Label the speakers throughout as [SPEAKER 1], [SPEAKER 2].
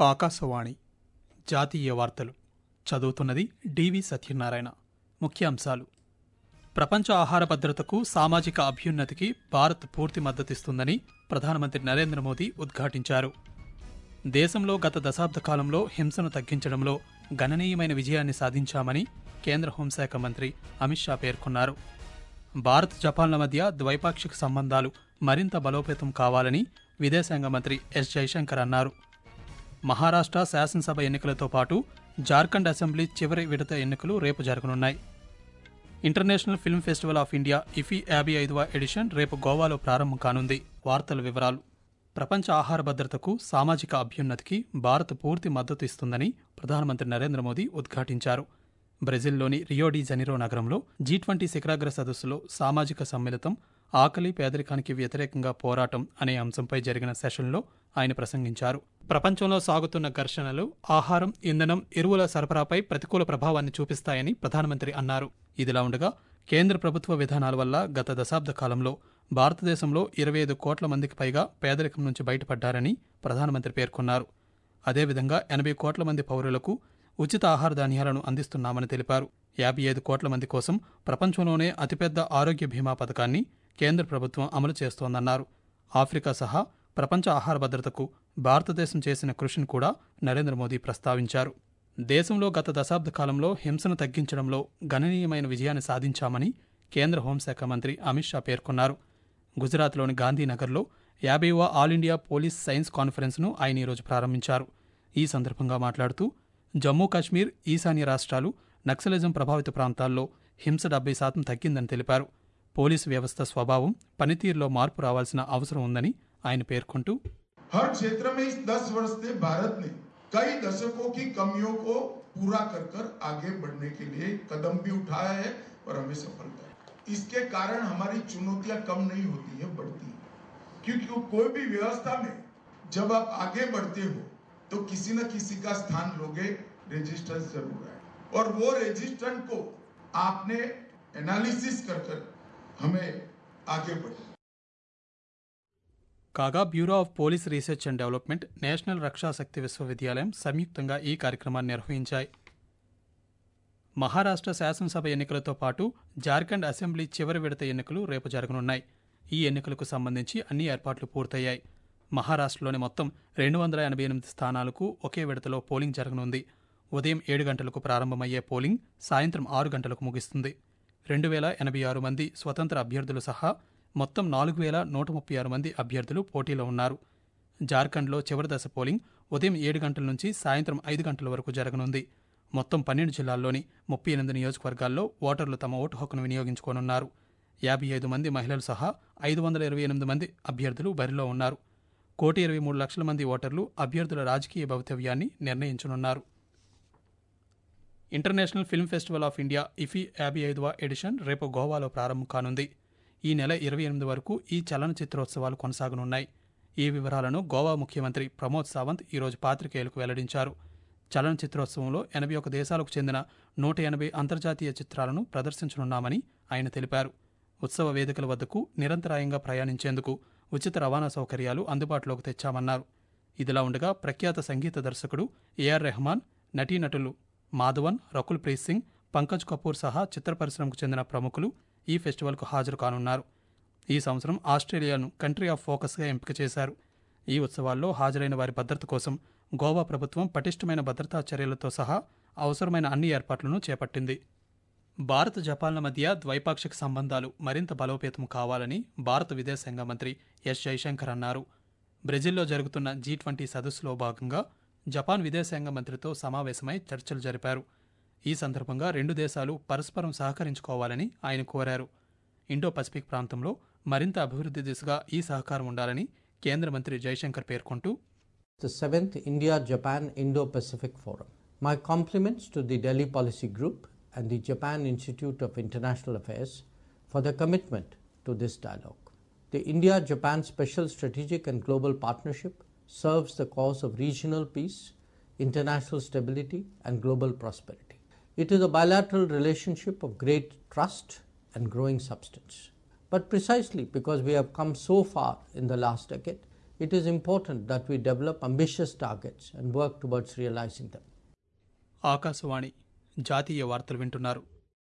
[SPEAKER 1] ఆకాశవాణి జాతీయ వార్తలు చదువుతున్నది డివి సత్యనారాయణ ముఖ్యాంశాలు ప్రపంచ ఆహార భద్రతకు సామాజిక అభ్యున్నతికి భారత్ పూర్తి మద్దతిస్తుందని ప్రధానమంత్రి నరేంద్ర మోదీ ఉద్ఘాటించారు దేశంలో గత దశాబ్ద కాలంలో హింసను తగ్గించడంలో గణనీయమైన విజయాన్ని సాధించామని కేంద్ర హోంశాఖ మంత్రి అమిత్ షా పేర్కొన్నారు భారత్ జపాన్ల మధ్య ద్వైపాక్షిక సంబంధాలు మరింత బలోపేతం కావాలని విదేశాంగ మంత్రి ఎస్ జైశంకర్ అన్నారు మహారాష్ట్ర శాసనసభ ఎన్నికలతో పాటు జార్ఖండ్ అసెంబ్లీ చివరి విడత ఎన్నికలు రేపు జరగనున్నాయి International Film Festival of India IFFI యాభై ఐదవ ఎడిషన్ రేపు గోవాలో ప్రారంభం కానుంది వార్తల వివరాలు ప్రపంచ ఆహార భద్రతకు సామాజిక అభ్యున్నతికి భారత్ పూర్తి మద్దతు ఇస్తుందని ప్రధానమంత్రి నరేంద్ర మోదీ ఉద్ఘాటించారు బ్రెజిల్లోని రియో డి జనిరో నగరంలో జీ ట్వంటీ శిఖరాగ్ర సదస్సులో సామాజిక సమ్మిళితం ఆకలి పేదరికానికి వ్యతిరేకంగా పోరాటం అనే అంశంపై జరిగిన సెషన్లో ఆయన ప్రసంగించారు ప్రపంచంలో సాగుతున్న ఘర్షణలు ఆహారం ఇంధనం ఎరువుల సరఫరాపై ప్రతికూల ప్రభావాన్ని చూపిస్తాయని ప్రధానమంత్రి అన్నారు ఇదిలా ఉండగా కేంద్ర ప్రభుత్వ విధానాల వల్ల గత దశాబ్ద కాలంలో భారతదేశంలో ఇరవై ఐదు కోట్ల మందికి పైగా పేదరికం నుంచి బయటపడ్డారని ప్రధానమంత్రి పేర్కొన్నారు అదేవిధంగా ఎనభై కోట్ల మంది పౌరులకు ఉచిత ఆహార ధాన్యాలను అందిస్తున్నామని తెలిపారు యాభై ఐదు కోట్ల మంది కోసం ప్రపంచంలోనే అతిపెద్ద ఆరోగ్య బీమా పథకాన్ని కేంద్ర ప్రభుత్వం అమలు చేస్తోందన్నారు ఆఫ్రికా సహా ప్రపంచ ఆహార భద్రతకు భారతదేశం చేసిన కృషిని కూడా నరేంద్ర మోదీ ప్రస్తావించారు దేశంలో గత దశాబ్ద కాలంలో హింసను తగ్గించడంలో గణనీయమైన విజయాన్ని సాధించామని కేంద్ర హోంశాఖ మంత్రి అమిత్ షా పేర్కొన్నారు గుజరాత్లోని గాంధీనగర్లో యాభైవ ఆల్ ఇండియా పోలీస్ సైన్స్ కాన్ఫరెన్స్ను ఆయన ఈరోజు ప్రారంభించారు ఈ సందర్భంగా మాట్లాడుతూ జమ్మూ కాశ్మీర్ ఈశాన్య రాష్ట్రాలు నక్సలిజం ప్రభావిత ప్రాంతాల్లో హింస డెబ్బై శాతం తగ్గిందని తెలిపారు పోలీసు వ్యవస్థ స్వభావం పనితీరులో మార్పు రావాల్సిన అవసరం ఉందని ఆయన పేర్కొంటూ
[SPEAKER 2] हर क्षेत्र में इस 10 वर्ष से भारत ने कई दशकों की कमियों को पूरा कर कर आगे बढ़ने के लिए कदम भी उठाया है और हमें सफलता है इसके कारण हमारी चुनौतियां कम नहीं होती है बढ़ती है क्योंकि कोई भी व्यवस्था में जब आप आगे बढ़ते हो तो किसी न किसी का स्थान लोगे रेजिस्टेंस जरूर है और वो रेजिस्टेंट को आपने एनालिसिस कर कर हमें आगे बढ़ना
[SPEAKER 1] కాగా Bureau of Police Research and Development National Raksha Shakti విశ్వవిద్యాలయం సంయుక్తంగా ఈ కార్యక్రమాన్ని నిర్వహించాయి మహారాష్ట్ర శాసనసభ ఎన్నికలతో పాటు జార్ఖండ్ అసెంబ్లీ చివరి విడత ఎన్నికలు రేపు జరగనున్నాయి ఈ ఎన్నికలకు సంబంధించి అన్ని ఏర్పాట్లు పూర్తయ్యాయి మహారాష్ట్రలోని మొత్తం రెండు వందల ఎనభై ఎనిమిది స్థానాలకు ఒకే విడతలో పోలింగ్ జరగనుంది ఉదయం ఏడు గంటలకు ప్రారంభమయ్యే పోలింగ్ సాయంత్రం ఆరు గంటలకు ముగుస్తుంది రెండు వేల ఎనభై ఆరు మంది స్వతంత్ర అభ్యర్థులు సహా మొత్తం నాలుగు వేల నూట ముప్పై ఆరు మంది అభ్యర్థులు పోటీలో ఉన్నారు జార్ఖండ్లో చివరి దశ పోలింగ్ ఉదయం ఏడు గంటల నుంచి సాయంత్రం ఐదు గంటల వరకు జరగనుంది మొత్తం పన్నెండు జిల్లాల్లోని ముప్పై ఎనిమిది నియోజకవర్గాల్లో ఓటర్లు తమ ఓటు హక్కును వినియోగించుకోనున్నారు యాభై ఐదు మంది మహిళలు సహా ఐదు వందల ఇరవై ఎనిమిది మంది అభ్యర్థులు బరిలో ఉన్నారు కోటి ఇరవై మూడు లక్షల మంది ఓటర్లు అభ్యర్థుల రాజకీయ భవితవ్యాన్ని నిర్ణయించనున్నారు International Film Festival of India IFFI యాభై ఐదవ ఎడిషన్ రేపు గోవాలో ప్రారంభం కానుంది ఈ నెల ఇరవై ఎనిమిది వరకు ఈ చలనచిత్రోత్సవాలు కొనసాగనున్నాయి ఈ వివరాలను గోవా ముఖ్యమంత్రి ప్రమోద్ సావంత్ ఈరోజు పాత్రికేయులకు వెల్లడించారు చలనచిత్రోత్సవంలో ఎనభై ఒక దేశాలకు చెందిన నూట ఎనభై అంతర్జాతీయ చిత్రాలను ప్రదర్శించనున్నామని ఆయన తెలిపారు ఉత్సవ వేదికల వద్దకు నిరంతరాయంగా ప్రయాణించేందుకు ఉచిత రవాణా సౌకర్యాలు అందుబాటులోకి తెచ్చామన్నారు ఇదిలా ఉండగా ప్రఖ్యాత సంగీత దర్శకుడు ఏఆర్ రెహమాన్ నటీనటులు మాధవన్ రకుల్ ప్రీత్ సింగ్ పంకజ్ కపూర్ సహా చిత్ర పరిశ్రమకు చెందిన ప్రముఖులు ఈ ఫెస్టివల్కు హాజరు కానున్నారు ఈ సంవత్సరం ఆస్ట్రేలియాను కంట్రీ ఆఫ్ ఫోకస్గా ఎంపిక చేశారు ఈ ఉత్సవాల్లో హాజరైన వారి భద్రత కోసం గోవా ప్రభుత్వం పటిష్టమైన భద్రతా చర్యలతో సహా అవసరమైన అన్ని ఏర్పాట్లను చేపట్టింది భారత్ జపాన్ల మధ్య ద్వైపాక్షిక సంబంధాలు మరింత బలోపేతం కావాలని భారత విదేశాంగ మంత్రి ఎస్ జైశంకర్ అన్నారు బ్రెజిల్లో జరుగుతున్న జీ ట్వంటీ సదస్సులో భాగంగా జపాన్ విదేశాంగ మంత్రితో సమావేశమై చర్చలు జరిపారు ఈ సందర్భంగా రెండు దేశాలు పరస్పరం సహకరించుకోవాలని ఆయన కోరారు ఇండో పసిఫిక్ ప్రాంతంలో మరింత అభివృద్ధి దిశగా ఈ సహకారం ఉండాలని కేంద్ర మంత్రి జైశంకర్ పేర్కొంటూ
[SPEAKER 3] the 7th India Japan Indo Pacific Forum. My compliments to the Delhi Policy Group and the Japan Institute of International Affairs for their commitment to this dialogue. The India Japan Special Strategic and Global Partnership serves the cause of regional peace, international stability, and global prosperity. It is a bilateral relationship of great trust and growing substance. But precisely because we have come so far in the last decade, it is important that we develop ambitious targets and work towards realizing them.
[SPEAKER 1] Akashvani జాతీయ వార్తలు వింటున్నారు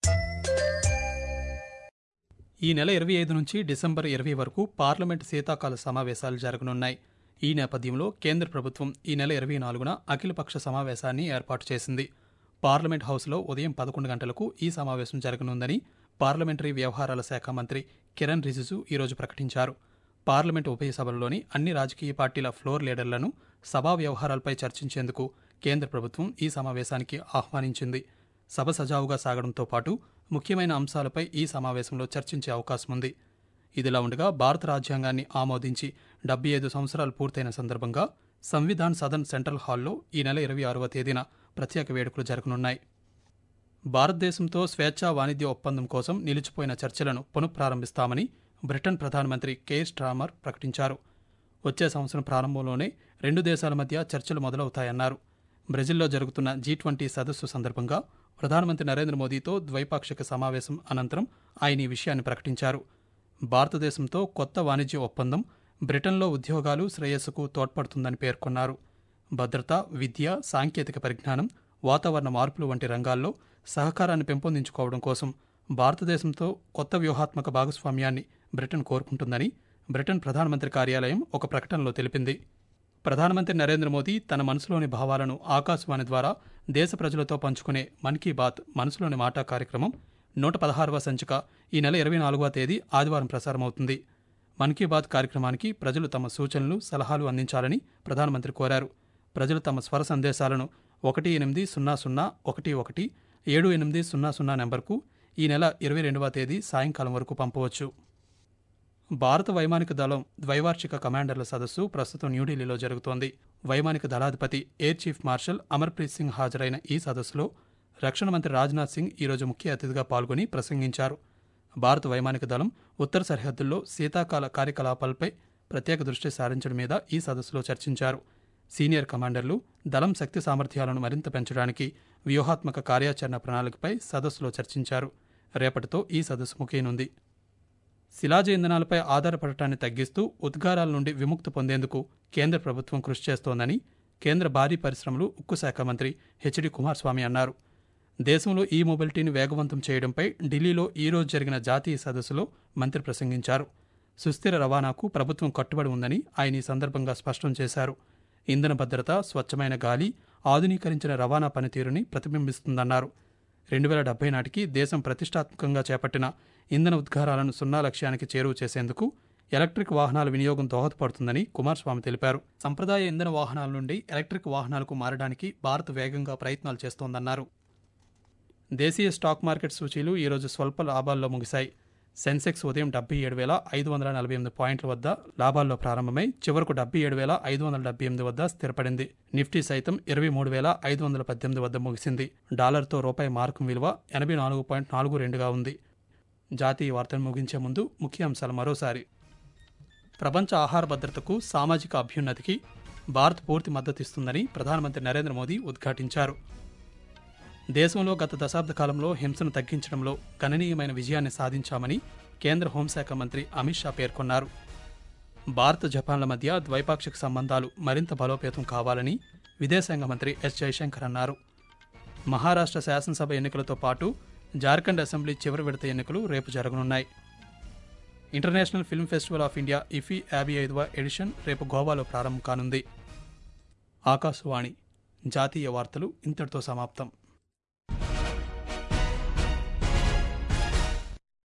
[SPEAKER 1] ఈ నెల ఇరవై ఐదు నుంచి December ఇరవై వరకు పార్లమెంట్ శీతాకాల సమావేశాలు జరగనున్నాయి ఈ నేపథ్యంలో కేంద్ర ప్రభుత్వం ఈ నెల ఇరవై నాలుగున అఖిలపక్ష సమావేశాన్ని ఏర్పాటు చేసింది పార్లమెంట్ హౌస్లో ఉదయం పదకొండు గంటలకు ఈ సమావేశం జరగనుందని పార్లమెంటరీ వ్యవహారాల శాఖ మంత్రి కిరణ్ రిజిజు ఈరోజు ప్రకటించారు పార్లమెంటు ఉభయ సభల్లోని అన్ని రాజకీయ పార్టీల ఫ్లోర్ లీడర్లను సభా వ్యవహారాలపై చర్చించేందుకు కేంద్ర ప్రభుత్వం ఈ సమావేశానికి ఆహ్వానించింది సభ సజావుగా సాగడంతో పాటు ముఖ్యమైన అంశాలపై ఈ సమావేశంలో చర్చించే అవకాశం ఉంది ఇదిలా ఉండగా భారత రాజ్యాంగాన్ని ఆమోదించి డెబ్బై ఐదు సంవత్సరాలు పూర్తయిన సందర్భంగా సంవిధాన్ సదన్ సెంట్రల్ హాల్లో ఈ నెల ఇరవై ఆరవ తేదీన ప్రత్యేక వేడుకలు జరగనున్నాయి భారతదేశంతో స్వేచ్ఛా వాణిజ్య ఒప్పందం కోసం నిలిచిపోయిన చర్చలను పునఃప్రారంభిస్తామని బ్రిటన్ ప్రధానమంత్రి కేర్ స్ట్రామర్ ప్రకటించారు వచ్చే సంవత్సరం ప్రారంభంలోనే రెండు దేశాల మధ్య చర్చలు మొదలవుతాయన్నారు బ్రెజిల్లో జరుగుతున్న జీ ట్వంటీ సదస్సు సందర్భంగా ప్రధానమంత్రి నరేంద్ర మోదీతో ద్వైపాక్షిక సమావేశం అనంతరం ఆయన ఈ విషయాన్ని ప్రకటించారు భారతదేశంతో కొత్త వాణిజ్య ఒప్పందం బ్రిటన్లో ఉద్యోగాలు శ్రేయస్సుకు తోడ్పడుతుందని పేర్కొన్నారు భద్రత విద్య సాంకేతిక పరిజ్ఞానం వాతావరణ మార్పులు వంటి రంగాల్లో సహకారాన్ని పెంపొందించుకోవడం కోసం భారతదేశంతో కొత్త వ్యూహాత్మక భాగస్వామ్యాన్ని బ్రిటన్ కోరుకుంటుందని బ్రిటన్ ప్రధానమంత్రి కార్యాలయం ఒక ప్రకటనలో తెలిపింది ప్రధానమంత్రి నరేంద్ర మోదీ తన మనసులోని భావాలను ఆకాశవాణి ద్వారా దేశ ప్రజలతో పంచుకునే మన్ కీ బాత్ మనసులోని మాట కార్యక్రమం నూట పదహారవ సంచిక ఈ నెల ఇరవై నాలుగవ తేదీ ఆదివారం ప్రసారమవుతుంది మన్ కీ బాత్ కార్యక్రమానికి ప్రజలు తమ సూచనలు సలహాలు అందించాలని ప్రధానమంత్రి కోరారు ప్రజలు తమ స్వర సందేశాలను ఒకటి ఎనిమిది సున్నా సున్నా ఒకటి ఒకటి ఏడు ఎనిమిది సున్నా సున్నా నెంబర్కు ఈ నెల ఇరవై రెండవ తేదీ సాయంకాలం వరకు పంపవచ్చు భారత వైమానిక దళం ద్వైవార్షిక కమాండర్ల సదస్సు ప్రస్తుతం న్యూఢిల్లీలో జరుగుతోంది వైమానిక దళాధిపతి air chief marshal Amarpreet Singh హాజరైన ఈ సదస్సులో రక్షణ మంత్రి రాజ్నాథ్ సింగ్ ఈరోజు ముఖ్య అతిథిగా పాల్గొని ప్రసంగించారు భారత వైమానిక దళం ఉత్తర సరిహద్దుల్లో శీతాకాల కార్యకలాపాలపై ప్రత్యేక దృష్టి సారించడం మీద ఈ సదస్సులో చర్చించారు సీనియర్ కమాండర్లు దళం శక్తి సామర్థ్యాలను మరింత పెంచడానికి వ్యూహాత్మక కార్యాచరణ ప్రణాళికపై సదస్సులో చర్చించారు రేపటితో ఈ సదస్సు ముగియనుంది శిలాజ ఇంధనాలపై ఆధారపడటాన్ని తగ్గిస్తూ ఉద్గారాల నుండి విముక్తి పొందేందుకు కేంద్ర ప్రభుత్వం కృషి చేస్తోందని కేంద్ర భారీ పరిశ్రమలు ఉక్కు శాఖ మంత్రి హెచ్డి కుమారస్వామి అన్నారు దేశంలో ఈ మొబిలిటీని వేగవంతం చేయడంపై ఢిల్లీలో ఈ రోజు జరిగిన జాతీయ సదస్సులో మంత్రి ప్రసంగించారు సుస్థిర రవాణాకు ప్రభుత్వం కట్టుబడి ఉందని ఆయన ఈ సందర్భంగా స్పష్టం చేశారు ఇంధన భద్రత స్వచ్ఛమైన గాలి ఆధునీకరించిన రవాణా పనితీరుని ప్రతిబింబిస్తుందన్నారు రెండు వేల డెబ్బై నాటికి దేశం ప్రతిష్టాత్మకంగా చేపట్టిన ఇంధన ఉద్గారాలను సున్నా లక్ష్యానికి చేరువ చేసేందుకు ఎలక్ట్రిక్ వాహనాల వినియోగం దోహదపడుతుందని కుమారస్వామి తెలిపారు సంప్రదాయ ఇంధన వాహనాల నుండి ఎలక్ట్రిక్ వాహనాలకు మారడానికి భారత్ వేగంగా ప్రయత్నాలు చేస్తోందన్నారు దేశీయ స్టాక్ మార్కెట్ సూచీలు ఈరోజు స్వల్ప లాభాల్లో ముగిశాయి సెన్సెక్స్ ఉదయం డెబ్బై ఏడు వేల ఐదు వందల నలభై ఎనిమిది పాయింట్ల వద్ద లాభాల్లో ప్రారంభమై చివరకు డెబ్బై ఏడు వేల ఐదు వందల డెబ్బై ఎనిమిది వద్ద స్థిరపడింది నిఫ్టీ సైతం ఇరవై మూడు వేల ఐదు వందల పద్దెనిమిది వద్ద ముగిసింది డాలర్తో రూపాయి మార్కం విలువ ఎనభై నాలుగు పాయింట్ నాలుగు రెండుగా ఉంది జాతీయ వార్తలు ముగించే ముందు ముఖ్యాంశాలు మరోసారి ప్రపంచ ఆహార భద్రతకు సామాజిక అభ్యున్నతికి భారత్ పూర్తి మద్దతిస్తుందని ప్రధానమంత్రి నరేంద్ర మోదీ ఉద్ఘాటించారు దేశంలో గత దశాబ్ద కాలంలో హింసను తగ్గించడంలో గణనీయమైన విజయాన్ని సాధించామని కేంద్ర హోంశాఖ మంత్రి అమిత్ షా పేర్కొన్నారు భారత్ జపాన్ల మధ్య ద్వైపాక్షిక సంబంధాలు మరింత బలోపేతం కావాలని విదేశాంగ మంత్రి ఎస్ జయశంకర్ అన్నారు మహారాష్ట్ర శాసనసభ ఎన్నికలతో పాటు జార్ఖండ్ అసెంబ్లీ చివరి విడత ఎన్నికలు రేపు జరగనున్నాయి International Film Festival of India IFFI యాభై ఐదవ ఎడిషన్ రేపు గోవాలో ప్రారంభం కానుంది ఆకాశవాణి జాతీయ వార్తలు ఇంతటితో సమాప్తం